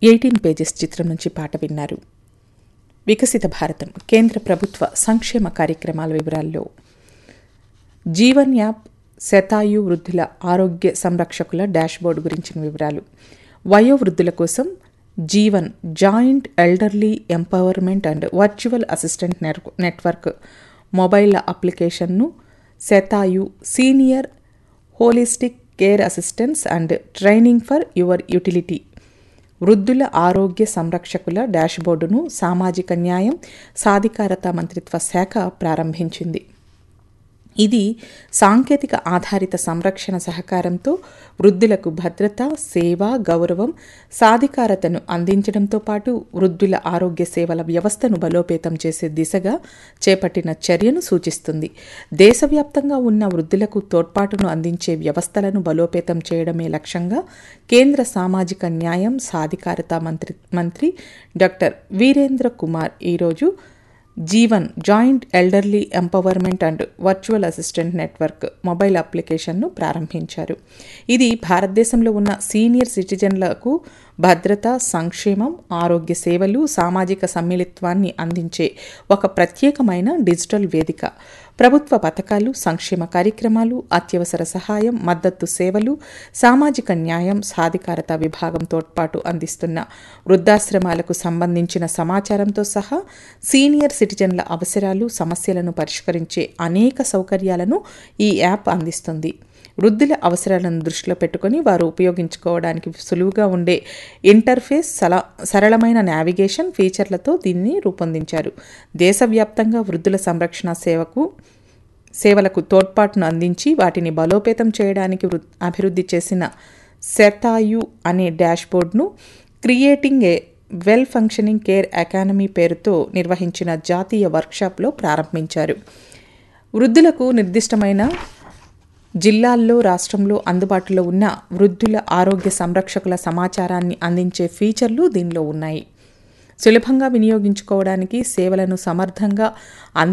eighteen pages చిత్రం నుంచి పాట విన్నారు వికసిత భారతం కేంద్ర ప్రభుత్వ సంక్షేమ కార్యక్రమాల వివరాల్లో జీవన్ యాప్ శతాయు వృద్ధుల ఆరోగ్య సంరక్షకుల డాష్బోర్డ్ గురించిన వివరాలు వయోవృద్ధుల కోసం Jeevan joint elderly empowerment and virtual assistant network mobile అప్లికేషన్ను Shatayu senior holistic care assistance and training for your utility వృద్ధుల ఆరోగ్య సంరక్షకుల డాష్బోర్డును సామాజిక న్యాయం సాధికారత మంత్రిత్వ శాఖ ప్రారంభించింది ఇది సాంకేతిక ఆధారిత సంరక్షణ సహకారంతో వృద్ధులకు భద్రత సేవ గౌరవం సాధికారతను అందించడంతో పాటు వృద్ధుల ఆరోగ్య సేవల వ్యవస్థను బలోపేతం చేసే దిశగా చేపట్టిన చర్యను సూచిస్తుంది దేశవ్యాప్తంగా ఉన్న వృద్ధులకు తోడ్పాటును అందించే వ్యవస్థలను బలోపేతం చేయడమే లక్ష్యంగా కేంద్ర సామాజిక న్యాయం సాధికారత మంత్రి మంత్రి డాక్టర్ వీరేంద్ర కుమార్ ఈరోజు Jeevan joint elderly empowerment and virtual assistant network mobile అప్లికేషన్ను ప్రారంభించారు ఇది భారతదేశంలో ఉన్న సీనియర్ సిటిజన్లకు భద్రత సంక్షేమం ఆరోగ్య సేవలు సామాజిక సమ్మిళిత్వాన్ని అందించే ఒక ప్రత్యేకమైన డిజిటల్ వేదిక ప్రభుత్వ పథకాలు సంక్షేమ కార్యక్రమాలు అత్యవసర సహాయం మద్దతు సేవలు సామాజిక న్యాయం సాధికారత విభాగం తోడ్పాటు అందిస్తున్న వృద్ధాశ్రమాలకు సంబంధించిన సమాచారంతో సహా సీనియర్ సిటిజన్ల అవసరాలు సమస్యలను పరిష్కరించే అనేక సౌకర్యాలను ఈ యాప్ అందిస్తుంది వృద్ధుల అవసరాలను దృష్టిలో పెట్టుకొని వారు ఉపయోగించుకోవడానికి సులువుగా ఉండే ఇంటర్ఫేస్ సల సరళమైన నావిగేషన్ ఫీచర్లతో దీన్ని రూపొందించారు దేశవ్యాప్తంగా వృద్ధుల సంరక్షణ సేవకు సేవలకు తోడ్పాటును అందించి వాటిని బలోపేతం చేయడానికి అభివృద్ధి చేసిన శతాయు అనే డాష్బోర్డ్ను creating a well functioning care academy పేరుతో నిర్వహించిన జాతీయ వర్క్షాప్లో ప్రారంభించారు వృద్ధులకు నిర్దిష్టమైన జిల్లాల్లో రాష్ట్రంలో అందుబాటులో ఉన్న వృద్ధుల ఆరోగ్య సంరక్షకుల సమాచారాన్ని అందించే ఫీచర్లు దీనిలో ఉన్నాయి సులభంగా వినియోగించుకోవడానికి సేవలను సమర్థంగా